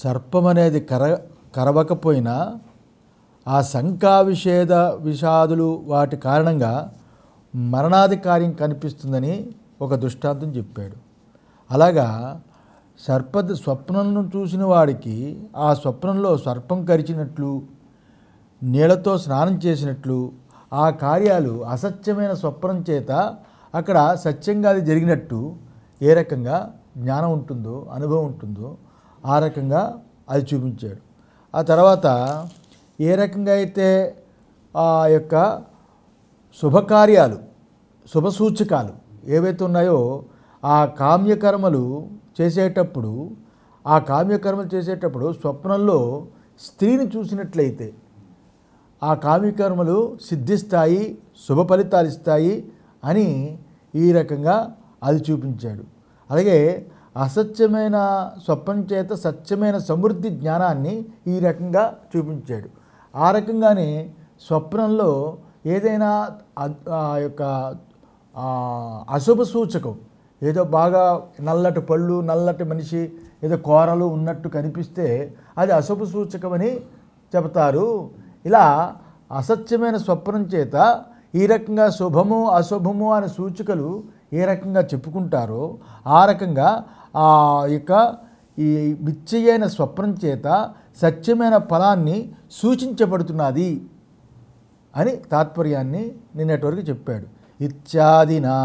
సర్పం అనేది కర కరవకపోయినా ఆ శంకా విషేద విషాదులు వాటి కారణంగా మరణాది కార్యం కనిపిస్తుందని ఒక దృష్టాంతం చెప్పాడు అలాగా సర్ప స్వప్నంను చూసిన వాడికి ఆ స్వప్నంలో సర్పం కరిచినట్లు నీళ్లతో స్నానం చేసినట్లు ఆ కార్యాలు అసత్యమైన స్వప్నం చేత అక్కడ సత్యంగా అది జరిగినట్టు ఏ రకంగా జ్ఞానం ఉంటుందో అనుభవం ఉంటుందో ఆ రకంగా అది చూపించాడు ఆ తర్వాత ఏ రకంగా అయితే ఆ యొక్క శుభకార్యాలు శుభసూచకాలు ఏవైతే ఉన్నాయో ఆ కామ్యకర్మలు చేసేటప్పుడు ఆ కామ్యకర్మలు చేసేటప్పుడు స్వప్నంలో స్త్రీని చూసినట్లయితే ఆ కామ్యకర్మలు సిద్ధిస్తాయి శుభ ఫలితాలు ఇస్తాయి అని ఈ రకంగా అది చూపించాడు అలాగే అసత్యమైన స్వప్నం చేత సత్యమైన సమృద్ధి జ్ఞానాన్ని ఈ రకంగా చూపించాడు ఆ రకంగానే స్వప్నంలో ఏదైనా అ- ఆ యొక్క ఆ, అశుభ సూచకం ఏదో బాగా నల్లటి పళ్ళు నల్లటి మనిషి ఏదో కూరలు ఉన్నట్టు కనిపిస్తే అది అశుభ సూచకమని చెబుతారు ఇలా అసత్యమైన స్వప్నం చేత ఈ రకంగా శుభము అశుభము అనే సూచికలు ఏ రకంగా చెప్పుకుంటారో ఆ రకంగా ఆ యొక్క ఈ మిచ్చయైన స్వప్నం చేత సత్యమైన ఫలాన్ని సూచించబడుతున్నది అని తాత్పర్యాన్ని నిన్నటి వరకు చెప్పాడు ఇత్యాదినా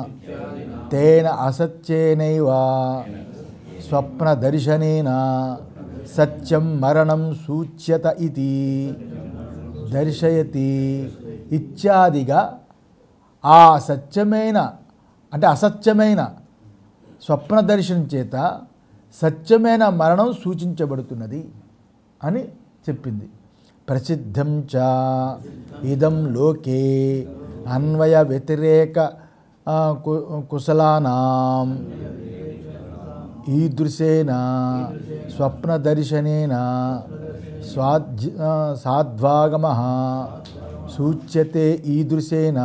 తేన అసత్యేనైవ స్వప్న దర్శనేన సత్యం మరణం సూచ్యత ఇది దర్శయతి ఇత్యాదిగా ఆ సత్యమైన అంటే అసత్యమైన స్వప్న దర్శనం చేత సత్యమైన మరణం సూచించబడుతున్నది అని చెప్పింది ప్రసిద్ధం చ ఇదం లోకే అన్వయ వ్యతిరేక ఆ, కు- కుశలానాం ఈదృశేన స్వప్నదర్శనేన స్వాధ్య సాధ్వాగమ సూచ్యతే ఈదృశేన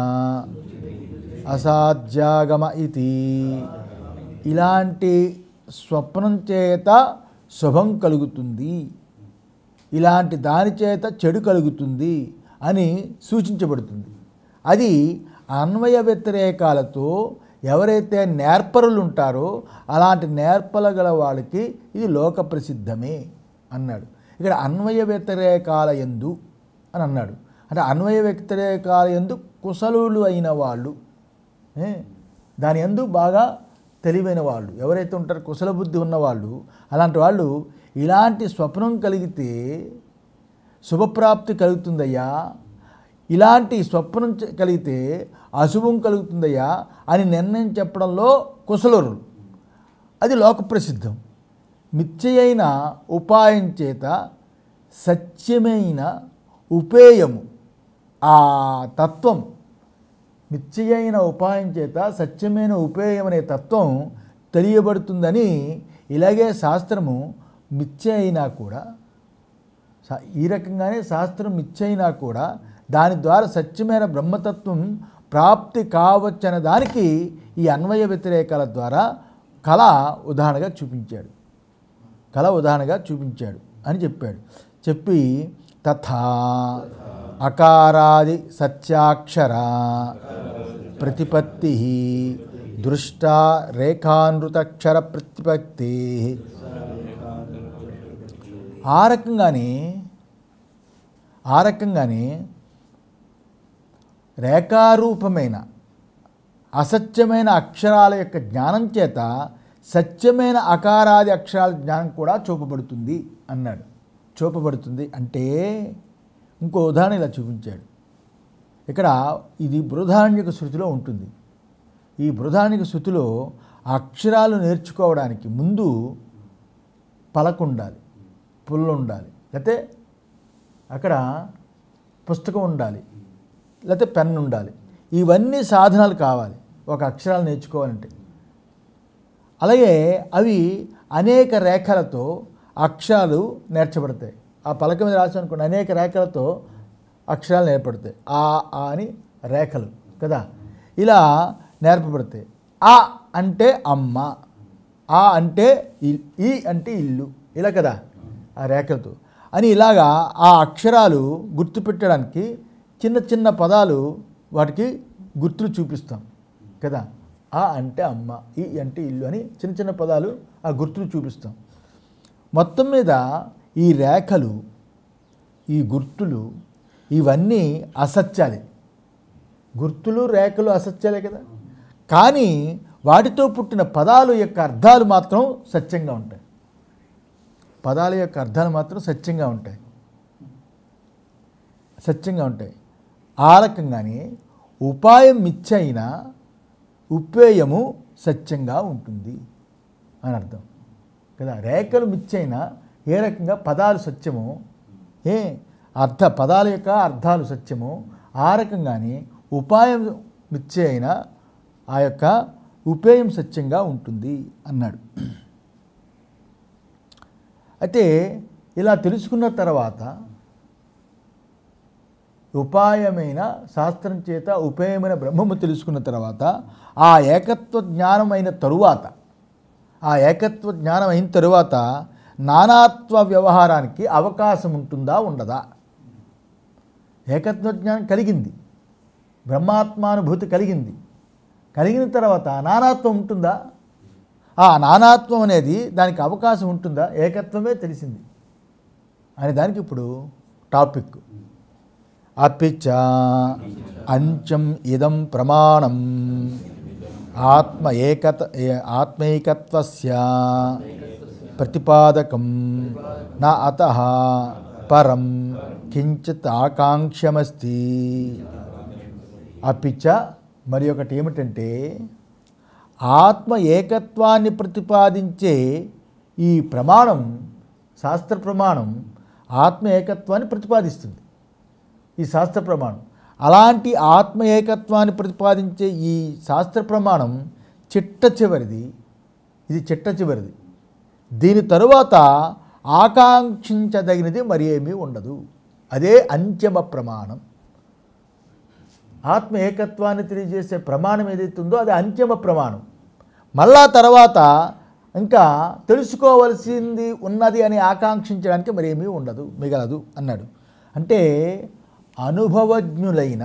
అసాధ్యాగమ ఇది ఇలాంటి స్వప్నం చేత శుభం కలుగుతుంది ఇలాంటి దాని చేత చెడు కలుగుతుంది అని సూచించబడుతుంది అది అన్వయ వ్యతిరేకాలతో ఎవరైతే నేర్పరులు ఉంటారో అలాంటి నేర్పల గల వాళ్ళకి ఇది లోక ప్రసిద్ధమే అన్నాడు ఇక్కడ అన్వయ వ్యతిరేకాల ఎందు అని అన్నాడు అంటే అన్వయ వ్యతిరేకాల ఎందు కుశలులు అయిన వాళ్ళు ఏ? దాని ఎందు బాగా తెలివైన వాళ్ళు ఎవరైతే ఉంటారో కుశల బుద్ధి ఉన్నవాళ్ళు అలాంటి వాళ్ళు ఇలాంటి స్వప్నం కలిగితే శుభప్రాప్తి కలుగుతుందయ్యా ఇలాంటి స్వప్నం చ- కలిగితే అశుభం కలుగుతుందయ్యా అని నిర్ణయం చెప్పడంలో కుశలరులు అది లోకప్రసిద్ధం మిథ్యయైన ఉపాయం చేత సత్యమైన ఉపేయము ఆ తత్వం మిథ్యయైన ఉపాయం చేత సత్యమైన ఉపేయం అనే తత్వం తెలియబడుతుందని ఇలాగే శాస్త్రము మిథ్య అయినా కూడా సా- ఈ రకంగానే శాస్త్రం మిథ్యైనా కూడా దాని ద్వారా సత్యమైన బ్రహ్మతత్వం ప్రాప్తి కావచ్చనే దానికి ఈ అన్వయ వ్యతిరేకాల ద్వారా కళ ఉదాహరణగా చూపించాడు కళ ఉదాహరణగా చూపించాడు అని చెప్పాడు చెప్పి తథా అకారాది సత్యాక్షర ప్రతిపత్తి దృష్ట రేఖానృతక్షర ప్రతిపత్తి ఆ రకంగానే ఆ రకంగానే రేఖారూపమైన అసత్యమైన అక్షరాల యొక్క జ్ఞానం చేత సత్యమైన అకారాది అక్షరాల జ్ఞానం కూడా చూపబడుతుంది అన్నాడు చూపబడుతుంది అంటే ఇంకో ఉదాహరణ ఇలా చూపించాడు ఇక్కడ ఇది బృహదారణ్యక శృతిలో ఉంటుంది ఈ బృహదారణ్యక శృతిలో అక్షరాలు నేర్చుకోవడానికి ముందు పలక ఉండాలి పుల్ల ఉండాలి లేకపోతే అక్కడ పుస్తకం ఉండాలి లేకపోతే పెన్ ఉండాలి ఇవన్నీ సాధనాలు కావాలి ఒక అక్షరాలు నేర్చుకోవాలంటే అలాగే అవి అనేక రేఖలతో అక్షరాలు నేర్చబడతాయి ఆ పలక మీద రాసి అనుకోండి అనేక రేఖలతో అక్షరాలు నేర్పడతాయి ఆ ఆ అని రేఖలు కదా ఇలా నేర్పబడతాయి ఆ అంటే అమ్మ ఆ అంటే ఇల్- ఈ అంటే ఇల్లు ఇలా కదా ఆ రేఖలతో అని ఇలాగా ఆ అక్షరాలు గుర్తుపెట్టడానికి చిన్న చిన్న పదాలు వాటికి గుర్తులు చూపిస్తాం కదా ఆ అంటే అమ్మ ఈ అంటే ఇల్లు అని చిన్న చిన్న పదాలు ఆ గుర్తులు చూపిస్తాం మొత్తం మీద ఈ రేఖలు ఈ గుర్తులు ఇవన్నీ అసత్యాలే గుర్తులు రేఖలు అసత్యాలే కదా కానీ వాటితో పుట్టిన పదాలు యొక్క అర్థాలు మాత్రం సత్యంగా ఉంటాయి పదాల యొక్క అర్థాలు మాత్రం సత్యంగా ఉంటాయి సత్యంగా ఉంటాయి ఆ రకంగానే ఉపాయం మిచ్చైన ఉపేయము సత్యంగా ఉంటుంది అని అర్థం కదా రేఖలు మిచ్చైన ఏ రకంగా పదాలు సత్యము ఏ అర్థ పదాల యొక్క అర్థాలు సత్యము ఆ రకంగానే ఉపాయం మిచ్చే అయిన ఆ యొక్క ఉపేయం సత్యంగా ఉంటుంది అన్నాడు అయితే ఇలా తెలుసుకున్న తర్వాత ఉపాయమైన శాస్త్రం చేత ఉపేయమైన బ్రహ్మము తెలుసుకున్న తర్వాత ఆ ఏకత్వ జ్ఞానం అయిన తరువాత ఆ ఏకత్వ జ్ఞానం అయిన తరువాత నానాత్వ వ్యవహారానికి అవకాశం ఉంటుందా ఉండదా ఏకత్వ జ్ఞానం కలిగింది బ్రహ్మాత్మానుభూతి కలిగింది కలిగిన తర్వాత నానాత్వం ఉంటుందా ఆ నానాత్వం అనేది దానికి అవకాశం ఉంటుందా ఏకత్వమే తెలిసింది అనే దానికి ఇప్పుడు టాపిక్ అపిచ అంచం ఇదం ప్రమాణం ఆత్మ ఏకత ఏ- ఆత్మైకత్వస్య ప్రతిపాదకం నా అత పరం కించిత్ ఆకాంక్షమస్తి అపిచ మరి ఒకటి ఏమిటంటే ఆత్మ ఏకత్వాన్ని ప్రతిపాదించే ఈ ప్రమాణం శాస్త్ర ప్రమాణం ఆత్మ ఏకత్వాన్ని ప్రతిపాదిస్తుంది ఈ శాస్త్ర ప్రమాణం అలాంటి ఆత్మ ఏకత్వాన్ని ప్రతిపాదించే ఈ శాస్త్ర ప్రమాణం చిట్ట చివరిది ఇది చిట్ట చివరిది దీని తరువాత ఆకాంక్షించదగినది మరి ఏమీ ఉండదు అదే అంత్యమ ప్రమాణం ఆత్మ ఏకత్వాన్ని తెలియజేసే ప్రమాణం ఏదైతే ఉందో అది అంత్యమ ప్రమాణం మళ్ళా తర్వాత ఇంకా తెలుసుకోవలసింది ఉన్నది అని ఆకాంక్షించడానికి మరేమీ ఉండదు మిగలదు అన్నాడు అంటే అనుభవజ్ఞులైన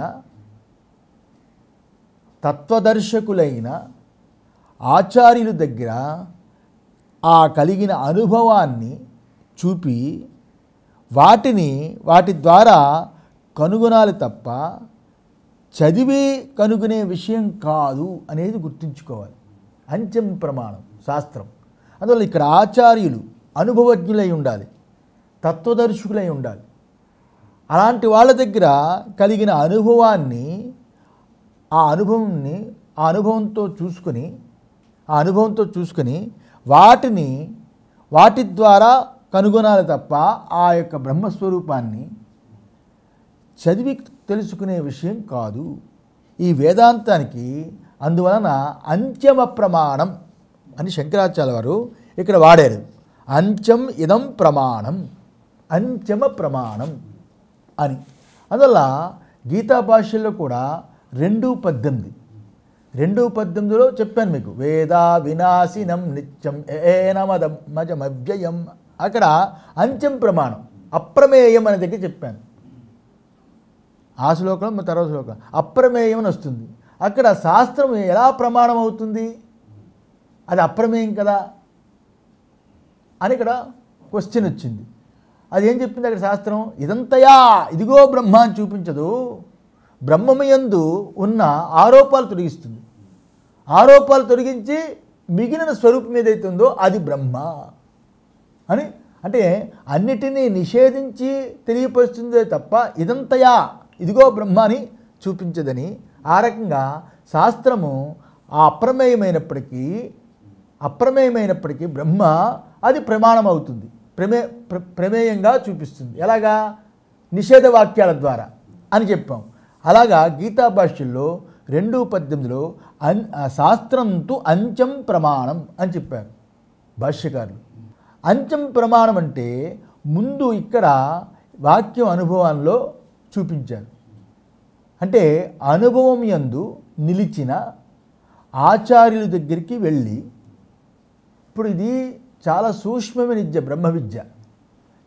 తత్వదర్శకులైన ఆచార్యుల దగ్గర ఆ కలిగిన అనుభవాన్ని చూపి వాటిని వాటి ద్వారా కనుగొనాలి తప్ప చదివి కనుగొనే విషయం కాదు అనేది గుర్తుంచుకోవాలి అంచెం ప్రమాణం శాస్త్రం అందువల్ల ఇక్కడ ఆచార్యులు అనుభవజ్ఞులై ఉండాలి తత్వదర్శకులై ఉండాలి అలాంటి వాళ్ళ దగ్గర కలిగిన అనుభవాన్ని ఆ అనుభవాన్ని ఆ అనుభవంతో చూసుకొని ఆ అనుభవంతో చూసుకొని వాటిని వాటి ద్వారా కనుగొనాలి తప్ప ఆ యొక్క బ్రహ్మస్వరూపాన్ని చదివి తెలుసుకునే విషయం కాదు ఈ వేదాంతానికి అందువలన అంత్యమ ప్రమాణం అని శంకరాచార్య వారు ఇక్కడ వాడారు అంత్యం ఇదం ప్రమాణం అంత్యమ ప్రమాణం అని అందువల్ల గీతా భాషల్లో కూడా రెండు పద్దెనిమిది రెండు పద్దెనిమిదిలో చెప్పాను మీకు వేదా వినాశినం నిత్యం ఏనమదం మజమవ్యయం అక్కడ అంత్యం ప్రమాణం అప్రమేయం అనే దగ్గర చెప్పాను ఆ శ్లోకం మరి తర్వాత శ్లోకం అప్రమేయం అని వస్తుంది అక్కడ శాస్త్రం ఎలా ప్రమాణం అవుతుంది అది అప్రమేయం కదా అని ఇక్కడ క్వశ్చన్ వచ్చింది అది ఏం చెప్పింది అక్కడ శాస్త్రం ఇదంతయా ఇదిగో బ్రహ్మ అని చూపించదు బ్రహ్మమయందు ఉన్న ఆరోపాలు తొలగిస్తుంది ఆరోపాలు తొలగించి మిగిలిన స్వరూపం ఏదైతే ఉందో అది బ్రహ్మ అని అంటే అన్నిటినీ నిషేధించి తెలియపరుస్తుందే తప్ప ఇదంతయా ఇదిగో బ్రహ్మ అని చూపించదని ఆ రకంగా శాస్త్రము ఆ అప్రమేయమైనప్పటికీ అప్రమేయమైనప్పటికీ బ్రహ్మ అది ప్రమాణం అవుతుంది ప్రమే ప్ర- ప్రమేయంగా చూపిస్తుంది ఎలాగా నిషేధ వాక్యాల ద్వారా అని చెప్పాం అలాగా గీతా భాష్యంలో రెండు పద్దెనిమిదిలో అన్ ఆ శాస్త్రంతో అంత్యం ప్రమాణం అని చెప్పారు భాష్యకారులు అంత్యం ప్రమాణం అంటే ముందు ఇక్కడ వాక్యం అనుభవాల్లో చూపించారు అంటే అనుభవం యందు నిలిచిన ఆచార్యుల దగ్గరికి వెళ్ళి ఇప్పుడు ఇది చాలా సూక్ష్మమైన విద్య బ్రహ్మ విద్య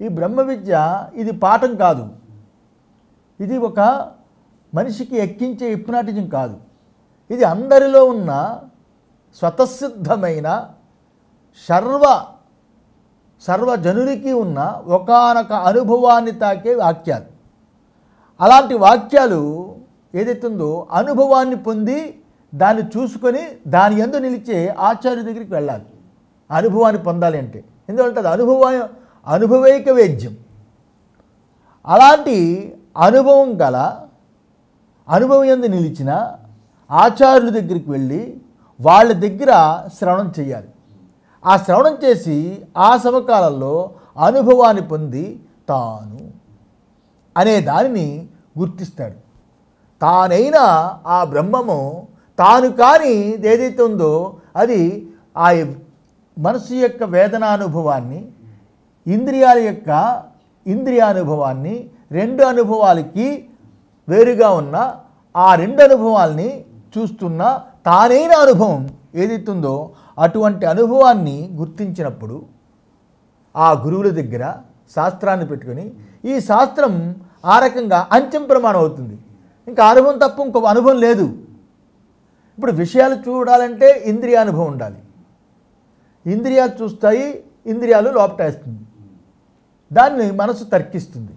ఈ బ్రహ్మ విద్య ఇది పాఠం కాదు ఇది ఒక మనిషికి ఎక్కించే హిప్నాటిజం కాదు ఇది అందరిలో ఉన్న స్వతసిద్ధమైన సర్వ సర్వజనునికి ఉన్న ఒకానొక అనుభవాన్ని తాకే వాక్యాలు అలాంటి వాక్యాలు ఏదైతే ఉందో అనుభవాన్ని పొంది దాన్ని చూసుకొని దాని ఎందు నిలిచే ఆచార్య దగ్గరికి వెళ్ళాలి అనుభవాన్ని పొందాలి అంటే ఎందుకంటే అది అనుభవ అనుభవైక వేద్యం అలాంటి అనుభవం గల అనుభవం ఎందు నిలిచిన ఆచార్యుల దగ్గరికి వెళ్ళి వాళ్ళ దగ్గర శ్రవణం చేయాలి ఆ శ్రవణం చేసి ఆ సమకాలంలో అనుభవాన్ని పొంది తాను అనే దానిని గుర్తిస్తాడు తానైన ఆ బ్రహ్మము తాను కాని ఏదైతే ఉందో అది ఆ మనసు యొక్క వేదనానుభవాన్ని ఇంద్రియాల యొక్క ఇంద్రియానుభవాన్ని రెండు అనుభవాలకి వేరుగా ఉన్న ఆ రెండు అనుభవాల్ని చూస్తున్న తానైన అనుభవం ఏదైతుందో అటువంటి అనుభవాన్ని గుర్తించినప్పుడు ఆ గురువుల దగ్గర శాస్త్రాన్ని పెట్టుకొని ఈ శాస్త్రం ఆ రకంగా అంచెం ప్రమాణం అవుతుంది ఇంకా అనుభవం తప్ప ఇంకో అనుభవం లేదు ఇప్పుడు విషయాలు చూడాలంటే ఇంద్రియానుభవం ఉండాలి ఇంద్రియాలు చూస్తాయి ఇంద్రియాలు లోపటేస్తుంది దాన్ని మనసు తర్కిస్తుంది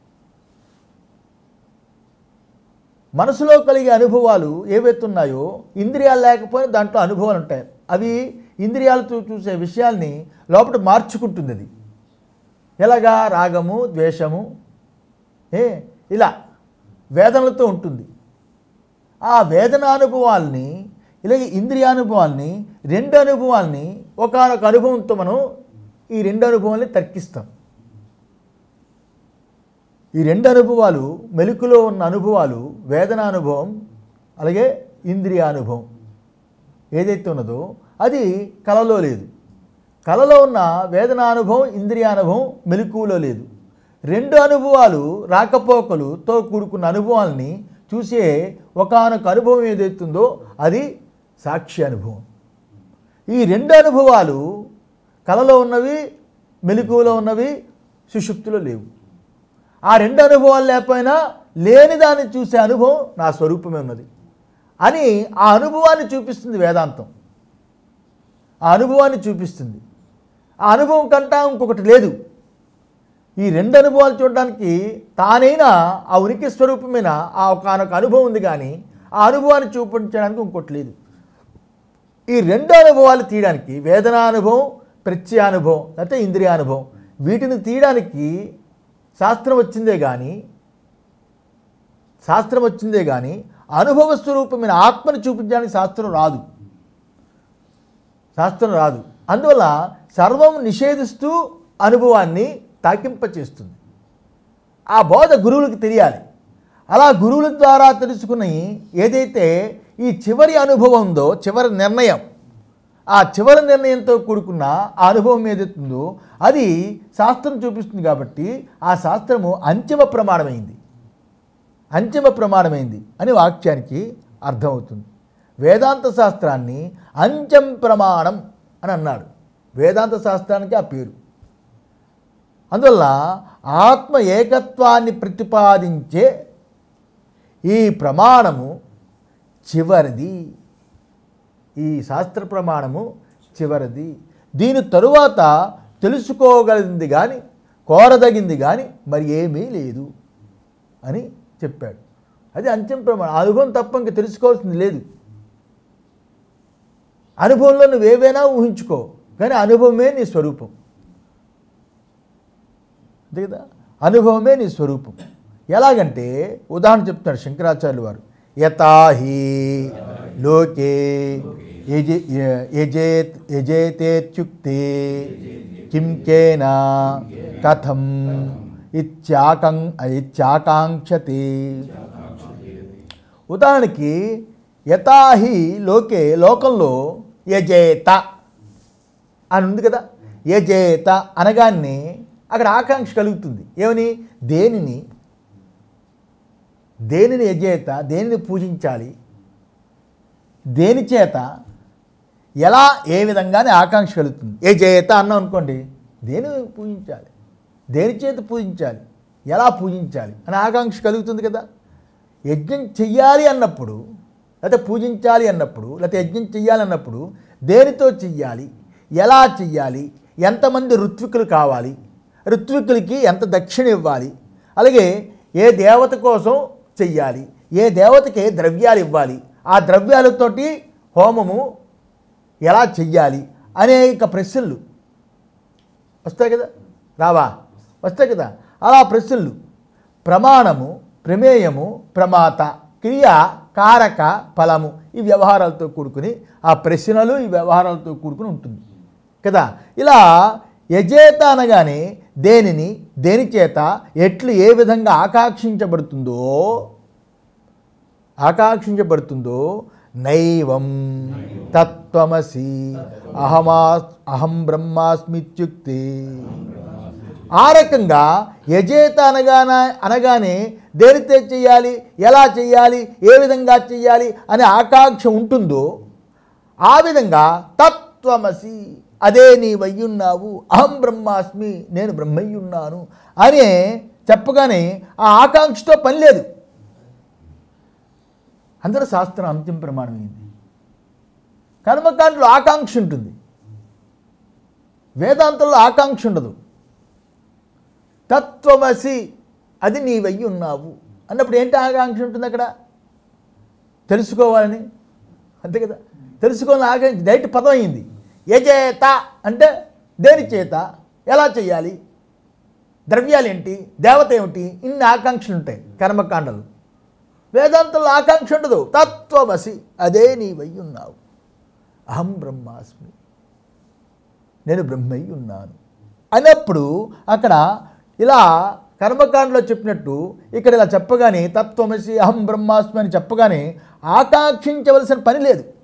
మనసులో కలిగే అనుభవాలు ఏవైతే ఉన్నాయో ఇంద్రియాలు లేకపోయినా దాంట్లో అనుభవాలు ఉంటాయి అవి ఇంద్రియాలతో చూసే విషయాల్ని లోపల మార్చుకుంటుంది అది ఎలాగా రాగము ద్వేషము ఏ ఇలా వేదనలతో ఉంటుంది ఆ వేదన అనుభవాల్ని ఇలాగే ఇంద్రియానుభవాల్ని రెండు అనుభవాల్ని ఒకనొక అనుభవంతో మనం ఈ రెండు అనుభవాల్ని తర్కిస్తాం ఈ రెండు అనుభవాలు మెలుకులో ఉన్న అనుభవాలు వేదన అనుభవం అలాగే ఇంద్రియానుభవం ఏదైతే ఉన్నదో అది కలలో లేదు కలలో ఉన్న వేదనానుభవం ఇంద్రియానుభవం మెలకువలో లేదు రెండు అనుభవాలు రాకపోకలుతో కూడుకున్న అనుభవాల్ని చూసే ఒకానొక అనుభవం ఏదైతుందో అది సాక్షి అనుభవం ఈ రెండు అనుభవాలు కలలో ఉన్నవి మెలకువలో ఉన్నవి సుషుప్తిలో లేవు ఆ రెండు అనుభవాలు లేకపోయినా లేని దాన్ని చూసే అనుభవం నా స్వరూపమే ఉన్నది అని ఆ అనుభవాన్ని చూపిస్తుంది వేదాంతం ఆ అనుభవాన్ని చూపిస్తుంది ఆ అనుభవం కంటా ఇంకొకటి లేదు ఈ రెండు అనుభవాలు చూడడానికి తానైన ఆ ఉనికి స్వరూపమైన ఆ ఒకనొక అనుభవం ఉంది కానీ ఆ అనుభవాన్ని చూపించడానికి ఇంకోటి లేదు ఈ రెండు అనుభవాలు తీయడానికి వేదనానుభవం ప్రత్యయానుభవం లేకపోతే ఇంద్రియానుభవం వీటిని తీయడానికి శాస్త్రం వచ్చిందే కానీ శాస్త్రం వచ్చిందే కానీ అనుభవ స్వరూపమైన ఆత్మను చూపించడానికి శాస్త్రం రాదు శాస్త్రం రాదు అందువల్ల సర్వం నిషేధిస్తూ అనుభవాన్ని తాకింపచేస్తుంది ఆ బోధ గురువులకు తెలియాలి అలా గురువుల ద్వారా తెలుసుకుని ఏదైతే ఈ చివరి అనుభవం ఉందో చివరి నిర్ణయం ఆ చివరి నిర్ణయంతో కూడుకున్న ఆ అనుభవం ఏదైతుందో అది శాస్త్రం చూపిస్తుంది కాబట్టి ఆ శాస్త్రము అంతిమ ప్రమాణమైంది అంతిమ ప్రమాణమైంది అని వాక్యానికి అర్థమవుతుంది వేదాంత శాస్త్రాన్ని అంత్యం ప్రమాణం అని అన్నాడు వేదాంత శాస్త్రానికి ఆ పేరు అందువల్ల ఆత్మ ఏకత్వాన్ని ప్రతిపాదించే ఈ ప్రమాణము చివరిది ఈ శాస్త్ర ప్రమాణము చివరిది దీని తరువాత తెలుసుకోగలిగింది కానీ కోరదగింది కానీ మరి ఏమీ లేదు అని చెప్పాడు అది అంత్యం ప్రమాణం ఆ అనుభవం తప్ప ఇంక తెలుసుకోవాల్సింది లేదు అనుభవంలో నువ్వేవైనా ఊహించుకో కానీ అనుభవమే నీ స్వరూపం అంతే కదా అనుభవమే నీ స్వరూపం ఎలాగంటే ఉదాహరణ చెప్తాడు శంకరాచార్యులు వారు యథాహి లోకే యజే యజేత్ యజేతేత్యుక్తే కిం కేన కథం ఇత్యాకం ఇత్యాకాంక్షతే ఉదాహరణకి యథాహి లోకే లోకంలో యజేత అని ఉంది కదా యజేత అనగానే అక్కడ ఆకాంక్ష కలుగుతుంది ఏమని దేనిని దేనిని యజేత దేనిని పూజించాలి దేని చేత ఎలా ఏ విధంగానే ఆకాంక్ష కలుగుతుంది ఏ జేత అన్నాం అనుకోండి దేని పూజించాలి దేని చేత పూజించాలి ఎలా పూజించాలి అని ఆకాంక్ష కలుగుతుంది కదా యజ్ఞం చెయ్యాలి అన్నప్పుడు లేకపోతే పూజించాలి అన్నప్పుడు లేకపోతే యజ్ఞం చెయ్యాలి అన్నప్పుడు దేనితో చెయ్యాలి ఎలా చెయ్యాలి ఎంతమంది ఋత్వికులు కావాలి ఋత్వికులకి ఎంత దక్షిణ ఇవ్వాలి అలాగే ఏ దేవత కోసం చెయ్యాలి ఏ దేవతకి ఏ ద్రవ్యాలు ఇవ్వాలి ఆ ద్రవ్యాలతోటి హోమము ఎలా చెయ్యాలి అనేక ప్రశ్నలు వస్తాయి కదా రావా వస్తాయి కదా అలా ప్రశ్నలు ప్రమాణము ప్రమేయము ప్రమాత క్రియ కారక ఫలము ఈ వ్యవహారాలతో కూడుకుని ఆ ప్రశ్నలు ఈ వ్యవహారాలతో కూడుకుని ఉంటుంది కదా ఇలా యజేత అనగానే దేనిని దేని చేత ఎట్లు ఏ విధంగా ఆకాంక్షించబడుతుందో ఆకాంక్షించబడుతుందో నైవం తత్వమసి అహమా అహం బ్రహ్మాస్మిత్యుక్తి ఆ రకంగా యజేత అనగాన అనగానే దేనితో చెయ్యాలి ఎలా చెయ్యాలి ఏ విధంగా చెయ్యాలి అనే ఆకాంక్ష ఉంటుందో ఆ విధంగా తత్వమసి అదే నీ వయ్యున్నావు అహం బ్రహ్మాస్మి నేను బ్రహ్మయ్యున్నాను అనే చెప్పగానే ఆ ఆకాంక్షతో పని లేదు అందరూ శాస్త్రం అంతిమ ప్రమాణమైంది కర్మకాండలో ఆకాంక్ష ఉంటుంది వేదాంతంలో ఆకాంక్ష ఉండదు తత్వమసి అది నీవయ్యి ఉన్నావు అన్నప్పుడు ఏంటి ఆకాంక్ష ఉంటుంది అక్కడ తెలుసుకోవాలని అంతే కదా తెలుసుకోవాలని ఆకాంక్ష డైరెక్ట్ పదం అయింది యజేత అంటే దేని చేత ఎలా చేయాలి ద్రవ్యాలు ఏంటి దేవత ఏమిటి ఇన్ని ఆకాంక్షలు ఉంటాయి కర్మకాండలు వేదాంతంలో ఆకాంక్ష ఉండదు తత్వమసి అదే నీవయ్యి ఉన్నావు అహం బ్రహ్మాస్మి నేను బ్రహ్మయ్యి ఉన్నాను అన్నప్పుడు అక్కడ ఇలా కర్మకాండలో చెప్పినట్టు ఇక్కడ ఇలా చెప్పగానే తత్వమసి అహం బ్రహ్మాస్మి అని చెప్పగానే ఆకాంక్షించవలసిన పని లేదు